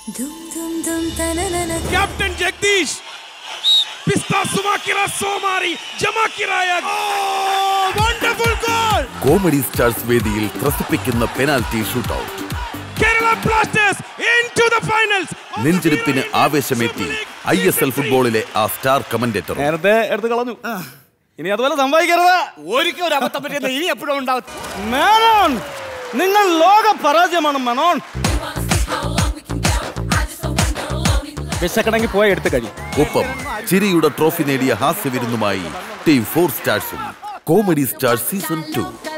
Dum dum dum tananana. Captain Jagadish പിസ്ത സുമാക്കിറ സോമാരി ജമാക്കിറായ വണ്ടർഫുൾ ഗോൾ കോമഡി സ്റ്റാർസ് വേദിയിൽ ത്രസിപ്പിക്കുന്ന penalty shootout Kerala Blasters into the finals നെഞ്ചിടിപ്പിന് ആവേശമേറ്റി ഐ എസ് എൽ ഫുട്ബോളിലെ ആ സ്റ്റാർ കമന്റേറ്റർ നേരത്തെ എടുത്ത് കളഞ്ഞു ഇനി അതുപോലെ സംഭവിക്കരുത് ഒരിക്കലും ഒരു അബദ്ധം പറ്റിയത് ഇനി എപ്പോഴും ഉണ്ടാവും മേനോൻ നിങ്ങൾ ലോക പരാജയമാണ് മനോൻ വിശക്കണമെങ്കിൽ പോയി എടുത്ത് കഴിയും ഒപ്പം ചിരിയുടെ ട്രോഫി നേടിയ ഹാസ്യവിരുന്നുമായി ടീം ഫോർ സ്റ്റാർസും കോമഡി സ്റ്റാർ സീസൺ ടു